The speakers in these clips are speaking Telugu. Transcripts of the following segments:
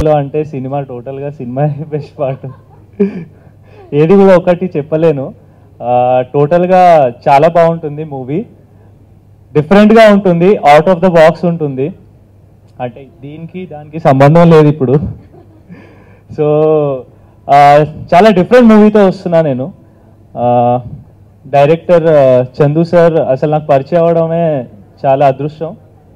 మూవీలో అంటే సినిమా టోటల్గా సినిమా బెస్ట్ పార్ట్ ఏది కూడా ఒకటి చెప్పలేను టోటల్గా చాలా బాగుంటుంది మూవీ డిఫరెంట్గా ఉంటుంది అవుట్ ఆఫ్ ద బాక్స్ ఉంటుంది అంటే దీనికి దానికి సంబంధం లేదు ఇప్పుడు సో ఆ, చాలా డిఫరెంట్ మూవీతో వస్తున్నా నేను ఆ, డైరెక్టర్ ఆ, చందు సార్ అసలు నాకు పరిచయం అవ్వడమే చాలా అదృష్టం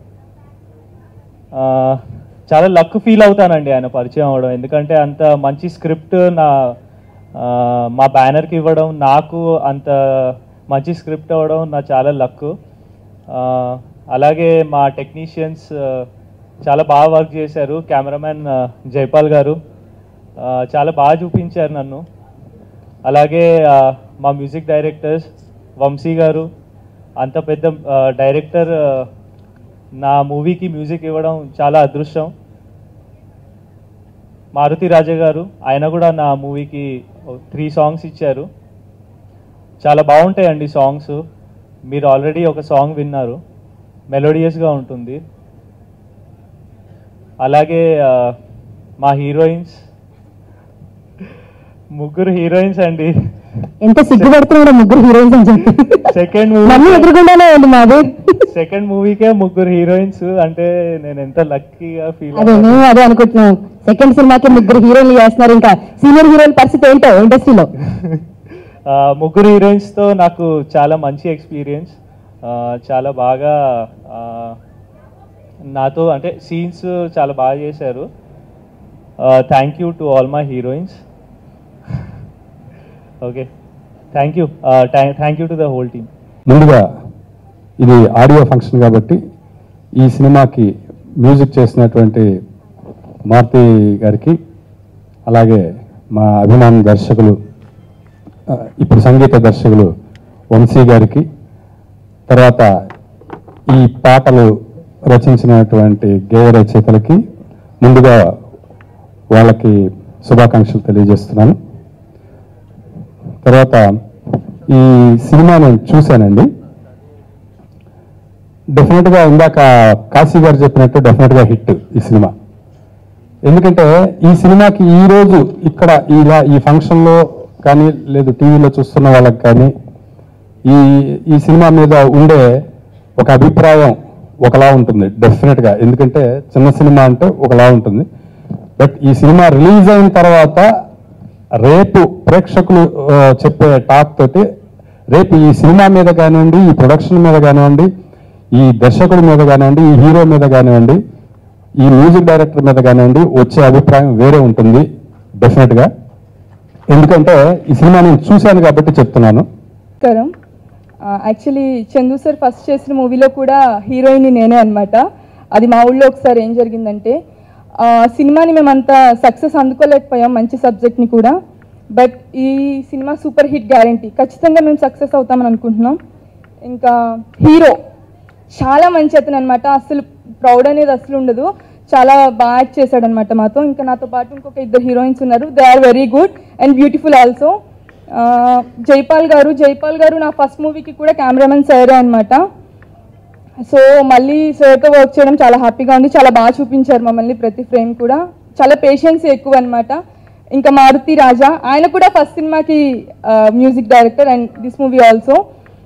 ఆ, చాలా లక్ ఫీల్ అవుతానండి ఆయన పరిచయం అవ్వడం ఎందుకంటే అంత మంచి స్క్రిప్ట్ నా ఆ, మా బ్యానర్కి ఇవ్వడం నాకు అంత మంచి స్క్రిప్ట్ అవ్వడం నా చాలా లక్ అలాగే మా టెక్నీషియన్స్ చాలా బాగా వర్క్ చేశారు కెమెరామెన్ జైపాల్ గారు ఆ, చాలా బాగా చూపించారు నన్ను అలాగే ఆ, మా మ్యూజిక్ డైరెక్టర్స్ వంశీ గారు అంత పెద్ద ఆ, డైరెక్టర్ ఆ, నా మూవీకి మ్యూజిక్ ఇవ్వడం చాలా అదృష్టం మారుతి రాజా గారు ఆయన కూడా నా మూవీకి త్రీ సాంగ్స్ ఇచ్చారు చాలా బాగుంటాయండి సాంగ్స్ మీరు ఆల్రెడీ ఒక సాంగ్ విన్నారు మెలోడియస్గా ఉంటుంది అలాగే ఆ, మా హీరోయిన్స్ ముగ్గురు హీరోయిన్స్ అండి ఎంత సిగ్గుపడుతున్నాడు ముగ్గురు హీరోయిన్స్ అని చెప్పి సెకండ్ నన్ను మూవీ ఎదురుకుండానే ఉంది మాది సెకండ్ మూవీకే ముగ్గురు హీరోయిన్స్ అంటే నేను ఎంత లక్కీగా ఫీల్ అదే మేము అదే అనుకుంటున్నాం సెకండ్ సినిమాకి ముగ్గురు హీరోయిన్లు చేస్తున్నారు ఇంకా సీనియర్ హీరోయిన్ పరిస్థితి ఏంటో ఇండస్ట్రీలో ముగ్గురు హీరోయిన్స్ తో నాకు చాలా మంచి ఎక్స్పీరియన్స్ చాలా బాగా ఆ, నాతో అంటే సీన్స్ చాలా బాగా చేశారు thank you to all my heroines okay thank you thank you to the whole team ముందుగా ఇది ఆడియో ఫంక్షన్ కాబట్టి ఈ సినిమాకి మ్యూజిక్ చేసినటువంటి మారుతి గారికి అలాగే మా అభిమాన దర్శకులు ఆ, ఇప్పుడు సంగీత దర్శకులు వంశీ గారికి తర్వాత ఈ పాటలు రచించినటువంటి గేయ రచయితలకి ముందుగా వాళ్ళకి శుభాకాంక్షలు తెలియజేస్తున్నాను తర్వాత ఈ సినిమా నేను చూశానండి డెఫినెట్గా ఇందాక కాశీ గారు చెప్పినట్టు డెఫినెట్గా హిట్ ఈ సినిమా ఎందుకంటే ఈ సినిమాకి ఈ రోజు ఇక్కడ ఇలా ఈ ఫంక్షన్లో కానీ లేదు టీవీలో చూస్తున్న వాళ్ళకి కానీ ఈ ఈ సినిమా మీద ఉండే ఒక అభిప్రాయం ఒకలా ఉంటుంది డెఫినెట్గా ఎందుకంటే చిన్న సినిమా అంటే ఒకలా ఉంటుంది బట్ ఈ సినిమా రిలీజ్ అయిన తర్వాత రేపు ప్రేక్షకులు ఆ, చెప్పే టాక్ తోటి రేపు ఈ సినిమా మీద కానివ్వండి ఈ ప్రొడక్షన్ మీద కానివ్వండి ఈ దర్శకుడి మీద కానివ్వండి ఈ హీరో మీద కానివ్వండి ఈ మ్యూజిక్ డైరెక్టర్ మీద కానివ్వండి వచ్చే అభిప్రాయం వేరే ఉంటుంది డెఫినెట్గా ఎందుకంటే ఈ సినిమా నేను చూశాను కాబట్టి చెప్తున్నాను నమస్కారం యాక్చువల్లీ చందు సార్ ఫస్ట్ చేసిన మూవీలో కూడా హీరోయిన్ నేనే అనమాట అది మా ఊళ్ళో ఒకసారి ఏం జరిగిందంటే ఆ, సినిమాని మేమంతా సక్సెస్ అందుకోలేకపోయాం మంచి సబ్జెక్ట్ని కూడా బట్ ఈ సినిమా సూపర్ హిట్ గ్యారంటీ ఖచ్చితంగా మేము సక్సెస్ అవుతామని అనుకుంటున్నాం ఇంకా హీరో చాలా మంచి అతను అనమాట అసలు ప్రౌడ్ అనేది అసలు ఉండదు చాలా బాగా యాక్ట్ చేశాడు అనమాట మాతో ఇంకా నాతో పాటు ఇంకొక ఇద్దరు హీరోయిన్స్ ఉన్నారు they are very good and beautiful also Jaipal గారు జైపాల్ గారు నా ఫస్ట్ మూవీకి కూడా కెమెరామెన్ సారే అనమాట సో మళ్ళీ సార్తో వర్క్ చేయడం చాలా హ్యాపీగా ఉంది చాలా బాగా చూపించారు మమ్మల్ని ప్రతి ఫ్రేమ్ కూడా చాలా పేషెన్స్ ఎక్కువ అనమాట ఇంకా మారుతి రాజా ఆయన కూడా ఫస్ట్ సినిమాకి music director and this movie also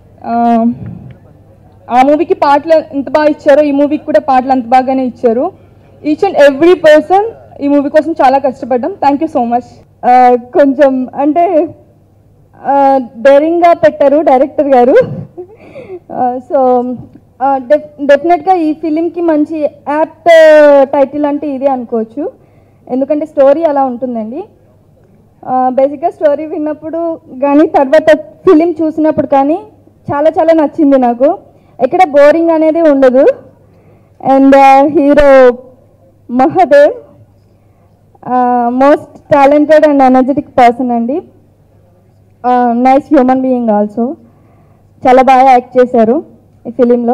ఆ మూవీకి పాటలు ఎంత బాగా ఇచ్చారో ఈ మూవీకి కూడా పాటలు అంత బాగానే ఇచ్చారు ఈచ్ అండ్ ఎవ్రీ పర్సన్ ఈ మూవీ కోసం చాలా కష్టపడ్డాం థ్యాంక్ యూ సో మచ్ కొంచెం అంటే డేరింగ్గా పెట్టారు డైరెక్టర్ గారు సో డెఫినెట్గా ఈ ఫిలింకి మంచి యాప్ట్ టైటిల్ అంటే ఇదే అనుకోవచ్చు ఎందుకంటే స్టోరీ అలా ఉంటుందండి బేసిక్గా స్టోరీ విన్నప్పుడు కానీ తర్వాత ఫిలిం చూసినప్పుడు కానీ చాలా చాలా నచ్చింది నాకు ఎక్కడ బోరింగ్ అనేది ఉండదు and hero Mahadev most talented and energetic person అండి నైస్ హ్యూమన్ బీయింగ్ ఆల్సో చాలా బాగా యాక్ట్ చేశారు ఈ ఫిలింలో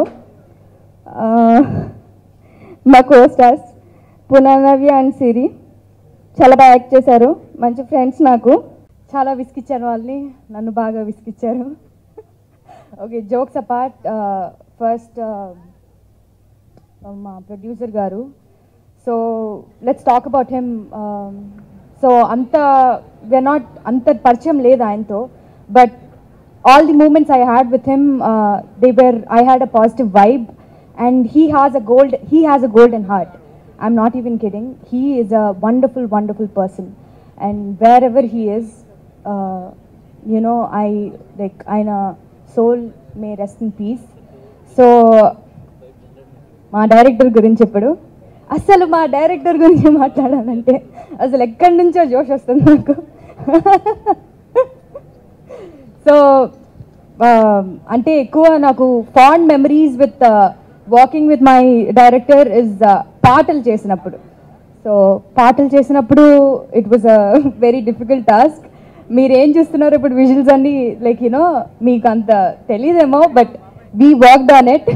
మా కో స్టార్స్ పునర్నవ్య అండ్ సిరి చాలా బాగా యాక్ట్ చేశారు మంచి ఫ్రెండ్స్ నాకు చాలా విసిగిచ్చారు వాళ్ళని నన్ను బాగా విసిగిచ్చారు ఓకే జోక్స్ అపార్ట్ ఫస్ట్ మా ప్రొడ్యూసర్ గారు so let's talk about him so అంత we're నాట్ అంత పరిచయం లేదు ఆయనతో but all the moments I had with him they were I had a positive vibe and he has a gold he has a golden heart I'm not even kidding he is a wonderful wonderful person and wherever he is you know I like ఆయన soul May rest in peace so మా డైరెక్టర్ గురించి ఇప్పుడు అసలు మా డైరెక్టర్ గురించి మాట్లాడాలంటే అసలు ఎక్కడి నుంచో జోష్ వస్తుంది నాకు సో అంటే ఎక్కువ నాకు fond memories with walking with my director is పాటలు చేసినప్పుడు సో పాటలు చేసినప్పుడు it was a very difficult task మీరు ఏం చూస్తున్నారు ఇప్పుడు విజువల్స్ అన్ని లైక్ యూనో మీకు అంత తెలియదేమో but we work on it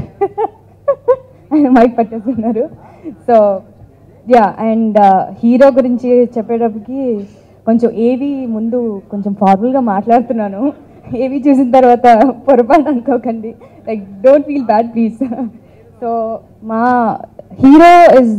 ఆయన మైక్ పట్టేస్తున్నారు సో యా అండ్ హీరో గురించి చెప్పేటప్పటికి కొంచెం ఏవి ముందు కొంచెం ఫార్మల్గా మాట్లాడుతున్నాను ఏవి చూసిన తర్వాత పొరపాటు అనుకోకండి like don't feel bad please so మా hero is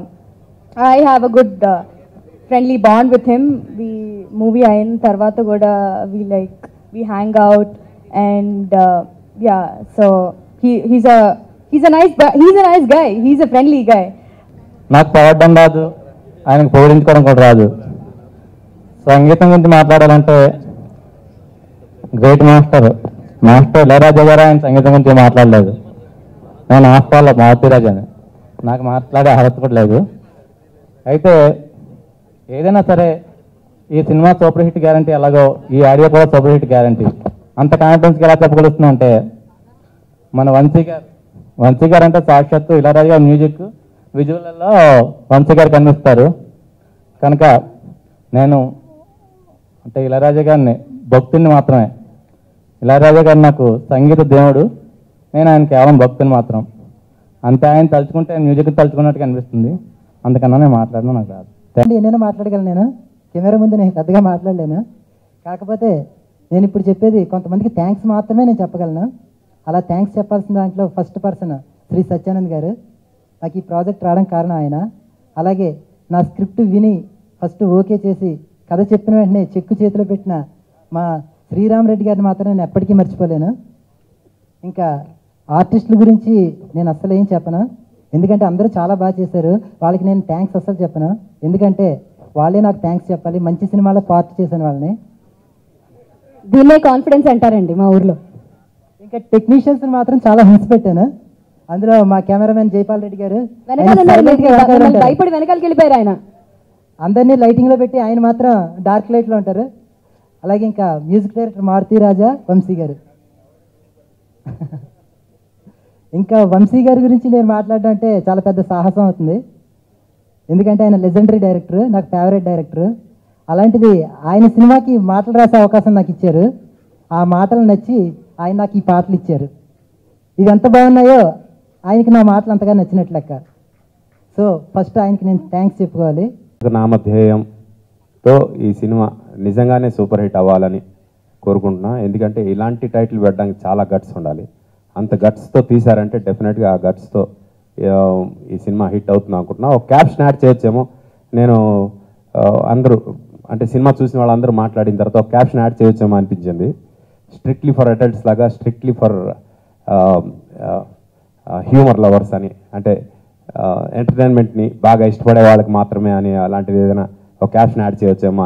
I have a good friendly bond with him we movie అయిన తర్వాత కూడా we like we hang out and yeah so he's a he's a nice he's a nice guy he's a friendly guy నాకు పొగడ్డం రాదు ఆయనకు పొగిడించుకోవడం కూడా రాదు సంగీతం గురించి మాట్లాడాలంటే గ్రేట్ మాస్టర్ మాస్టర్ ఇళయరాజా గారు ఆయన సంగీతం గురించి మాట్లాడలేదు నేను ఆస్పాల్లో మారుతిరాజు అని నాకు మాట్లాడే అర్హత కూడా లేదు అయితే ఏదైనా సరే ఈ సినిమా సూపర్ హిట్ గ్యారంటీ ఎలాగో ఈ ఆడియో కూడా సూపర్ హిట్ గ్యారంటీ అంత కాన్ఫిడెన్స్గా ఎలా చెప్పగలుగుతున్నాం అంటే మన వంశీ గారు వంశీ గారు అంటే సాక్షాత్తు ఇళయరాజు గారి మ్యూజిక్ విజువల్లో వంశీ గారు కనిపిస్తారు కనుక నేను అంటే ఇళయరాజా గారిని భక్తుని మాత్రమే ఇళయరాజా గారు నాకు సంగీత దేవుడు నేను ఆయన కేవలం భక్తుని మాత్రం అంతే ఆయన తలుచుకుంటే మ్యూజిక్ తలుచుకున్నట్టుగా అనిపిస్తుంది అందుకన్నా నేను మాట్లాడను నాకు రాదు అంటే ఎన్నైనా మాట్లాడగలను నేను కెమెరా ముందు నేను పెద్దగా మాట్లాడలేను కాకపోతే నేను ఇప్పుడు చెప్పేది కొంతమందికి థ్యాంక్స్ మాత్రమే నేను చెప్పగలను అలా థ్యాంక్స్ చెప్పాల్సిన దాంట్లో ఫస్ట్ పర్సన్ శ్రీ సత్యానంద్ గారు నాకు ఈ ప్రాజెక్ట్ రావడం కారణం ఆయన అలాగే నా స్క్రిప్ట్ విని ఫస్ట్ ఓకే చేసి కథ చెప్పిన వెంటనే చెక్కు చేతిలో పెట్టిన మా శ్రీరామ్ రెడ్డి గారిని మాత్రం నేను ఎప్పటికీ మర్చిపోలేను ఇంకా ఆర్టిస్టుల గురించి నేను అస్సలు ఏం చెప్పను ఎందుకంటే అందరూ చాలా బాగా చేశారు వాళ్ళకి నేను థ్యాంక్స్ అస్సలు చెప్పను ఎందుకంటే వాళ్ళే నాకు థ్యాంక్స్ చెప్పాలి మంచి సినిమాలో పార్ట్ చేశాను వాళ్ళని దీన్నే కాన్ఫిడెన్స్ అంటారండి మా ఊర్లో ఇంకా టెక్నీషియన్స్ మాత్రం చాలా హింస పెట్టాను అందులో మా కెమెరామెన్ జైపాల్ రెడ్డి గారు ఆయన వెనకాల ఉన్నారు silent గా మీరు. వెనకాల మిమ్మల్ని ఉంటారు. భయపడి వెనకాలకి వెళ్ళిపోయారు ఆయన అందరినీ లైటింగ్ లో పెట్టి ఆయన మాత్రం డార్క్ లైట్ లో ఉంటారు అలాగే ఇంకా మ్యూజిక్ డైరెక్టర్ మారుతి రాజా వంశీ గారు ఇంకా వంశీ గారి గురించి నేను మాట్లాడడం అంటే చాలా పెద్ద సాహసం అవుతుంది ఎందుకంటే ఆయన లెజెండరీ డైరెక్టర్ నాకు ఫేవరెట్ డైరెక్టర్ అలాంటిది ఆయన సినిమాకి మాటలు రాసే అవకాశం నాకు ఇచ్చారు ఆ మాటలు నచ్చి ఆయన నాకు ఈ పాటలు ఇచ్చారు ఇవి ఎంత బాగున్నాయో ఆయనకి నా మాటలు అంతగా నచ్చినట్లు లెక్క సో ఫస్ట్ ఆయనకి నేను థ్యాంక్స్ చెప్పుకోవాలి నామధ్యేయంతో ఈ సినిమా నిజంగానే సూపర్ హిట్ అవ్వాలని కోరుకుంటున్నా ఎందుకంటే ఇలాంటి టైటిల్ పెట్టడానికి చాలా గట్స్ ఉండాలి అంత గట్స్తో తీశారంటే డెఫినెట్గా ఆ గట్స్తో ఈ సినిమా హిట్ అవుతుంది అనుకుంటున్నా ఒక క్యాప్షన్ యాడ్ చేయొచ్చేమో నేను ఆ, అందరూ అంటే సినిమా చూసిన వాళ్ళందరూ మాట్లాడిన తర్వాత ఒక క్యాప్షన్ యాడ్ చేయొచ్చేమో అనిపించింది స్ట్రిక్ట్లీ ఫర్ అడల్ట్స్ లాగా స్ట్రిక్ట్లీ ఫర్ హ్యూమర్ లవర్స్ అని అంటే ఎంటర్టైన్మెంట్ని బాగా ఇష్టపడే వాళ్ళకి మాత్రమే అని అలాంటిది ఏదైనా ఒక క్యాప్షన్ యాడ్ చేయొచ్చేమో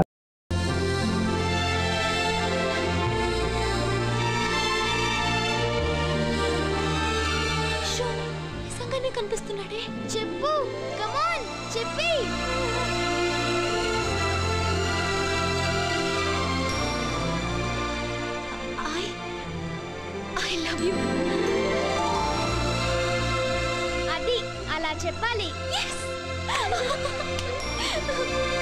షో నిజంగానే కనిపిస్తున్నాడే చెప్పు కమాన్ చెప్పి ఐ ఐ లవ్ యు అది అలా చెప్పాలి yes